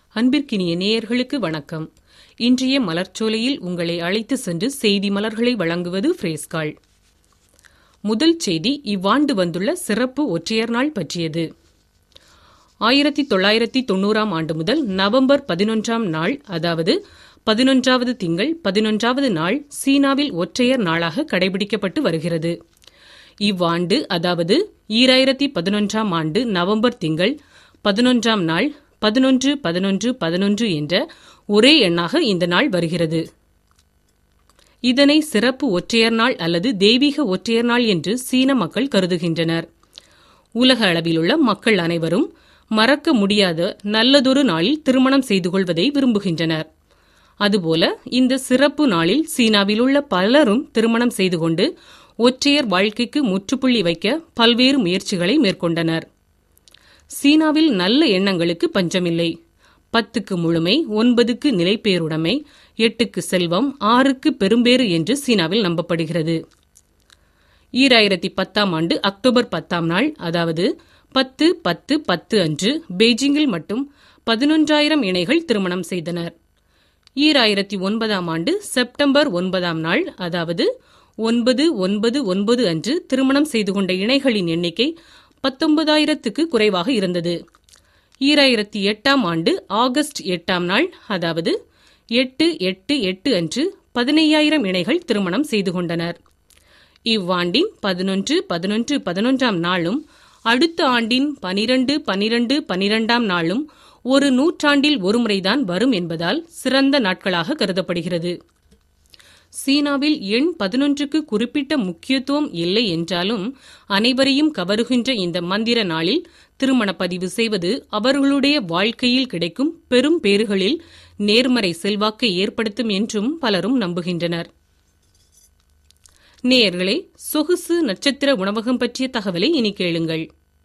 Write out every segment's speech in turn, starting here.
அன்பிற்கினிய நேயர்களுக்கு வணக்கம் இன்றைய மலர்ச்சோலையில் உங்களை அழைத்து சென்று செய்தி மலர்களை வழங்குவது பிரேஸ்கால் முதல் செய்தி இவ்வாண்டு வந்துள்ள சிறப்பு ஒற்றையர் நாள் பற்றியது ஆயிரத்தி தொள்ளாயிரத்தி தொண்ணூறாம் ஆண்டு முதல் நவம்பர் பதினொன்றாம் நாள் அதாவது பதினொன்றாவது திங்கள் பதினொன்றாவது நாள் சீனாவில் ஒற்றையர் நாளாக கடைபிடிக்கப்பட்டு வருகிறது இவ்வாண்டு அதாவது ஈராயிரத்தி பதினொன்றாம் ஆண்டு நவம்பர் திங்கள் பதினொன்றாம் நாள் பதினொன்று பதினொன்று பதினொன்று என்ற ஒரே எண்ணாக இந்த நாள் வருகிறது இதனை சிறப்பு ஒற்றையர் நாள் அல்லது தெய்வீக ஒற்றையர் நாள் என்று சீன மக்கள் கருதுகின்றனர் உலக அளவிலுள்ள மக்கள் அனைவரும் மறக்க முடியாத நல்லதொரு நாளில் திருமணம் செய்து கொள்வதை விரும்புகின்றனர் அதுபோல இந்த சிறப்பு நாளில் சீனாவில் உள்ள பலரும் திருமணம் செய்து கொண்டு ஒற்றையர் வாழ்க்கைக்கு முற்றுப்புள்ளி வைக்க பல்வேறு முயற்சிகளை மேற்கொண்டனர் சீனாவில் நல்ல எண்ணங்களுக்கு பஞ்சமில்லை பத்துக்கு முழுமை ஒன்பதுக்கு நிலைப்பேருடைமை எட்டுக்கு செல்வம் ஆறுக்கு பெரும்பேறு என்று சீனாவில் நம்பப்படுகிறது ஈராயிரத்தி பத்தாம் ஆண்டு அக்டோபர் பத்தாம் நாள் அதாவது பத்து பத்து பத்து அன்று பெய்ஜிங்கில் மட்டும் பதினொன்றாயிரம் இணைகள் திருமணம் செய்தனர் ஈராயிரத்தி ஒன்பதாம் ஆண்டு செப்டம்பர் ஒன்பதாம் நாள் அதாவது ஒன்பது ஒன்பது ஒன்பது அன்று திருமணம் செய்து கொண்ட இணைகளின் எண்ணிக்கை பத்தொன்பதாயிரத்துக்கு குறைவாக இருந்தது ஈராயிரத்தி எட்டாம் ஆண்டு ஆகஸ்ட் எட்டாம் நாள் அதாவது எட்டு எட்டு எட்டு அன்று பதினையாயிரம் இணைகள் திருமணம் செய்து கொண்டனர் இவ்வாண்டின் பதினொன்று பதினொன்று பதினொன்றாம் நாளும் அடுத்த ஆண்டின் பனிரண்டு பனிரண்டு பனிரெண்டாம் நாளும் ஒரு நூற்றாண்டில் ஒருமுறைதான் வரும் என்பதால் சிறந்த நாட்களாக கருதப்படுகிறது சீனாவில் எண் பதினொன்றுக்கு குறிப்பிட்ட முக்கியத்துவம் இல்லை என்றாலும் அனைவரையும் கவருகின்ற இந்த மந்திர நாளில் திருமண பதிவு செய்வது அவர்களுடைய வாழ்க்கையில் கிடைக்கும் பெரும் பேறுகளில் நேர்மறை செல்வாக்கை ஏற்படுத்தும் என்றும் பலரும் நம்புகின்றனர் நேயர்களே சொகுசு நட்சத்திர உணவகம் பற்றிய தகவலை இனி கேளுங்கள்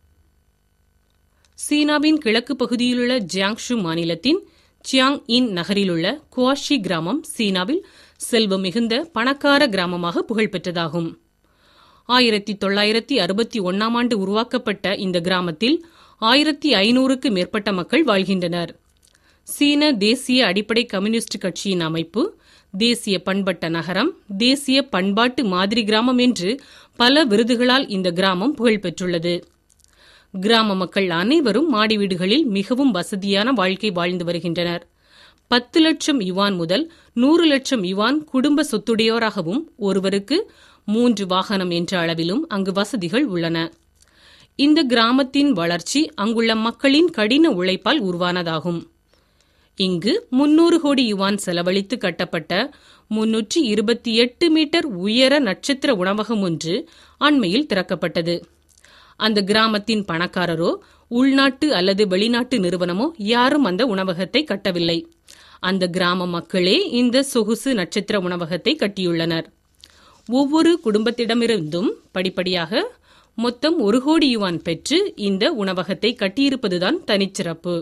சீனாவின் கிழக்கு பகுதியிலுள்ள ஜியாங்ஷு மாநிலத்தின் சியாங் இன் நகரிலுள்ள குவாஷி கிராமம் சீனாவில் செல்வம் மிகுந்த பணக்கார கிராமமாக புகழ்பெற்றதாகும் ஆயிரத்தி தொள்ளாயிரத்தி அறுபத்தி ஒன்னாம் ஆண்டு உருவாக்கப்பட்ட இந்த கிராமத்தில் ஆயிரத்தி ஐநூறுக்கு மேற்பட்ட மக்கள் வாழ்கின்றனர் சீன தேசிய அடிப்படை கம்யூனிஸ்ட் கட்சியின் அமைப்பு தேசிய பண்பட்ட நகரம் தேசிய பண்பாட்டு மாதிரி கிராமம் என்று பல விருதுகளால் இந்த கிராமம் புகழ்பெற்றுள்ளது கிராம மக்கள் அனைவரும் மாடி வீடுகளில் மிகவும் வசதியான வாழ்க்கை வாழ்ந்து வருகின்றனர் பத்து லட்சம் யுவான் முதல் நூறு லட்சம் யுவான் குடும்ப சொத்துடையோராகவும் ஒருவருக்கு மூன்று வாகனம் என்ற அளவிலும் அங்கு வசதிகள் உள்ளன இந்த கிராமத்தின் வளர்ச்சி அங்குள்ள மக்களின் கடின உழைப்பால் உருவானதாகும் இங்கு முன்னூறு கோடி யுவான் செலவழித்து கட்டப்பட்ட முன்னூற்றி இருபத்தி எட்டு மீட்டர் உயர நட்சத்திர உணவகம் ஒன்று அண்மையில் திறக்கப்பட்டது அந்த கிராமத்தின் பணக்காரரோ உள்நாட்டு அல்லது வெளிநாட்டு நிறுவனமோ யாரும் அந்த உணவகத்தை கட்டவில்லை அந்த கிராம மக்களே இந்த சொகுசு நட்சத்திர உணவகத்தை கட்டியுள்ளனர் ஒவ்வொரு குடும்பத்திடமிருந்தும் படிப்படியாக மொத்தம் ஒரு கோடி யுவான் பெற்று இந்த உணவகத்தை கட்டியிருப்பதுதான் தனிச்சிறப்பு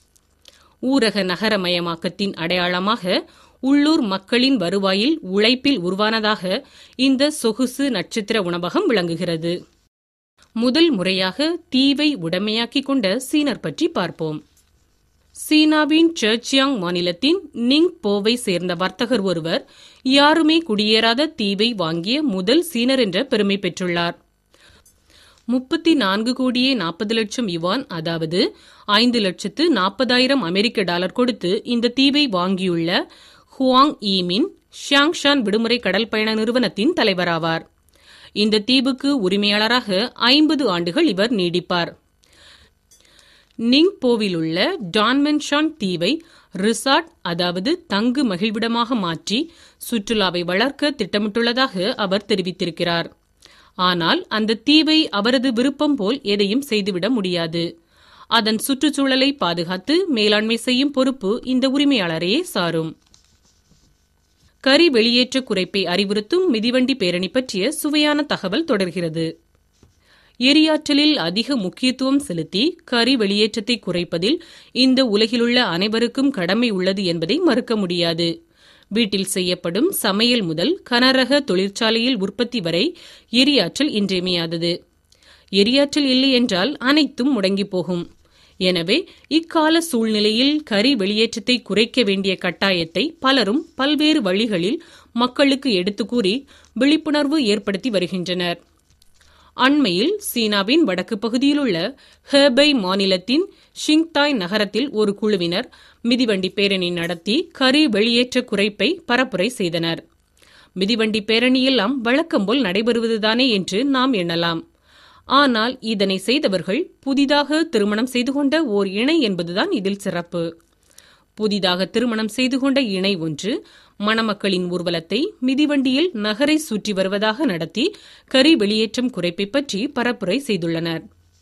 ஊரக நகரமயமாக்கத்தின் அடையாளமாக உள்ளூர் மக்களின் வருவாயில் உழைப்பில் உருவானதாக இந்த சொகுசு நட்சத்திர உணவகம் விளங்குகிறது முதல் முறையாக தீவை உடமையாக்கிக் கொண்ட சீனர் பற்றி பார்ப்போம் சீனாவின் சர்ச்சியாங் மாநிலத்தின் நிங் போவை சேர்ந்த வர்த்தகர் ஒருவர் யாருமே குடியேறாத தீவை வாங்கிய முதல் சீனர் என்ற பெருமை பெற்றுள்ளார் முப்பத்தி நான்கு கோடியே நாற்பது லட்சம் யுவான் அதாவது ஐந்து லட்சத்து நாற்பதாயிரம் அமெரிக்க டாலர் கொடுத்து இந்த தீவை வாங்கியுள்ள ஹுவாங் ஈமின் ஷியாங்ஷான் விடுமுறை கடல் பயண நிறுவனத்தின் தலைவராவார் இந்த தீவுக்கு உரிமையாளராக ஐம்பது ஆண்டுகள் இவர் நீடிப்பார் நிங்போவில் உள்ள டான்மென்ஷான் தீவை ரிசார்ட் அதாவது தங்கு மகிழ்விடமாக மாற்றி சுற்றுலாவை வளர்க்க திட்டமிட்டுள்ளதாக அவர் தெரிவித்திருக்கிறார் ஆனால் அந்த தீவை அவரது விருப்பம் போல் எதையும் செய்துவிட முடியாது அதன் சுற்றுச்சூழலை பாதுகாத்து மேலாண்மை செய்யும் பொறுப்பு இந்த உரிமையாளரையே சாரும் கரி வெளியேற்ற குறைப்பை அறிவுறுத்தும் மிதிவண்டி பேரணி பற்றிய சுவையான தகவல் தொடர்கிறது எரியாற்றலில் அதிக முக்கியத்துவம் செலுத்தி கரி வெளியேற்றத்தை குறைப்பதில் இந்த உலகிலுள்ள அனைவருக்கும் கடமை உள்ளது என்பதை மறுக்க முடியாது வீட்டில் செய்யப்படும் சமையல் முதல் கனரக தொழிற்சாலையில் உற்பத்தி வரை எரியாற்றல் இன்றியமையாதது எரியாற்றல் இல்லை என்றால் அனைத்தும் முடங்கி போகும் எனவே இக்கால சூழ்நிலையில் கரி வெளியேற்றத்தை குறைக்க வேண்டிய கட்டாயத்தை பலரும் பல்வேறு வழிகளில் மக்களுக்கு எடுத்துக் கூறி விழிப்புணர்வு ஏற்படுத்தி வருகின்றனர் அண்மையில் சீனாவின் வடக்கு பகுதியில் உள்ள ஹேபை மாநிலத்தின் ஷிங்தாய் நகரத்தில் ஒரு குழுவினர் மிதிவண்டி பேரணி நடத்தி கரி வெளியேற்ற குறைப்பை பரப்புரை செய்தனர் மிதிவண்டி பேரணியெல்லாம் வழக்கம்போல் நடைபெறுவதுதானே என்று நாம் எண்ணலாம் ஆனால் இதனை செய்தவர்கள் புதிதாக திருமணம் செய்து கொண்ட ஓர் இணை என்பதுதான் இதில் சிறப்பு புதிதாக திருமணம் செய்து கொண்ட இணை ஒன்று மணமக்களின் ஊர்வலத்தை மிதிவண்டியில் நகரை சுற்றி வருவதாக நடத்தி கரி வெளியேற்றம் குறைப்பை பற்றி பரப்புரை செய்துள்ளனர்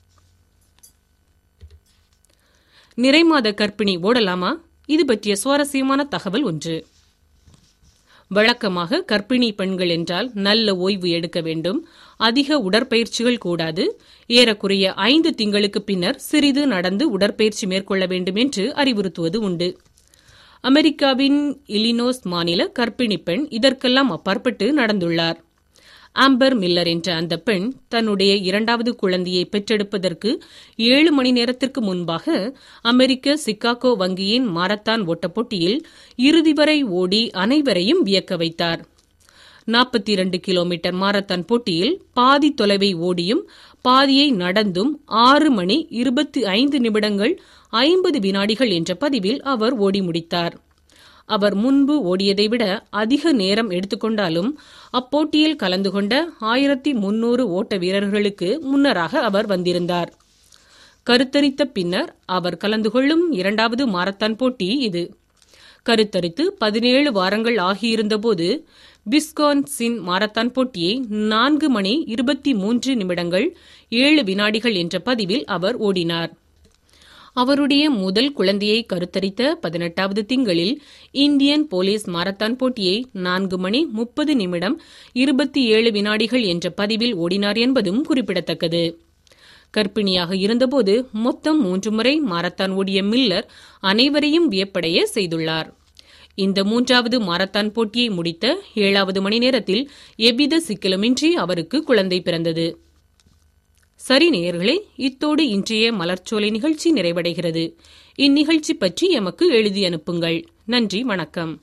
நிறைமாத கர்ப்பிணி ஓடலாமா இது பற்றிய சுவாரஸ்யமான தகவல் ஒன்று வழக்கமாக கர்ப்பிணி பெண்கள் என்றால் நல்ல ஓய்வு எடுக்க வேண்டும் அதிக உடற்பயிற்சிகள் கூடாது ஏறக்குறைய ஐந்து திங்களுக்கு பின்னர் சிறிது நடந்து உடற்பயிற்சி மேற்கொள்ள வேண்டும் என்று அறிவுறுத்துவது உண்டு அமெரிக்காவின் இலினோஸ் மாநில கர்ப்பிணி பெண் இதற்கெல்லாம் அப்பாற்பட்டு நடந்துள்ளார் ஆம்பர் மில்லர் என்ற அந்த பெண் தன்னுடைய இரண்டாவது குழந்தையை பெற்றெடுப்பதற்கு ஏழு மணி நேரத்திற்கு முன்பாக அமெரிக்க சிக்காகோ வங்கியின் மாரத்தான் ஓட்டப் போட்டியில் இறுதி வரை ஓடி அனைவரையும் வியக்க வைத்தார் நாற்பத்தி இரண்டு கிலோமீட்டர் மாரத்தான் போட்டியில் பாதி தொலைவை ஓடியும் பாதியை நடந்தும் ஆறு மணி இருபத்தி ஐந்து நிமிடங்கள் ஐம்பது வினாடிகள் என்ற பதிவில் அவர் ஓடி முடித்தார் அவர் முன்பு ஓடியதை விட அதிக நேரம் எடுத்துக்கொண்டாலும் அப்போட்டியில் கலந்து கொண்ட ஆயிரத்தி முன்னூறு ஓட்ட வீரர்களுக்கு முன்னராக அவர் வந்திருந்தார் கருத்தரித்த பின்னர் அவர் கலந்து கொள்ளும் இரண்டாவது மாரத்தான் போட்டி இது கருத்தரித்து பதினேழு வாரங்கள் ஆகியிருந்தபோது பிஸ்கான்சின் மாரத்தான் போட்டியை நான்கு மணி இருபத்தி மூன்று நிமிடங்கள் ஏழு வினாடிகள் என்ற பதிவில் அவர் ஓடினார் அவருடைய முதல் குழந்தையை கருத்தரித்த பதினெட்டாவது திங்களில் இந்தியன் போலீஸ் மாரத்தான் போட்டியை நான்கு மணி முப்பது நிமிடம் இருபத்தி ஏழு வினாடிகள் என்ற பதிவில் ஓடினார் என்பதும் குறிப்பிடத்தக்கது கர்ப்பிணியாக இருந்தபோது மொத்தம் மூன்று முறை மாரத்தான் ஓடிய மில்லர் அனைவரையும் வியப்படைய செய்துள்ளார் இந்த மூன்றாவது மாரத்தான் போட்டியை முடித்த ஏழாவது மணி நேரத்தில் எவ்வித சிக்கலுமின்றி அவருக்கு குழந்தை பிறந்தது சரி நேயர்களே இத்தோடு இன்றைய மலர்ச்சோலை நிகழ்ச்சி நிறைவடைகிறது இந்நிகழ்ச்சி பற்றி எமக்கு எழுதி அனுப்புங்கள் நன்றி வணக்கம்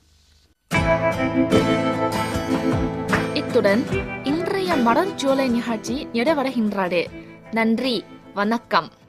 இத்துடன் இன்றைய மலர்ச்சோலை நிகழ்ச்சி நிறைவடைகின்றது நன்றி வணக்கம்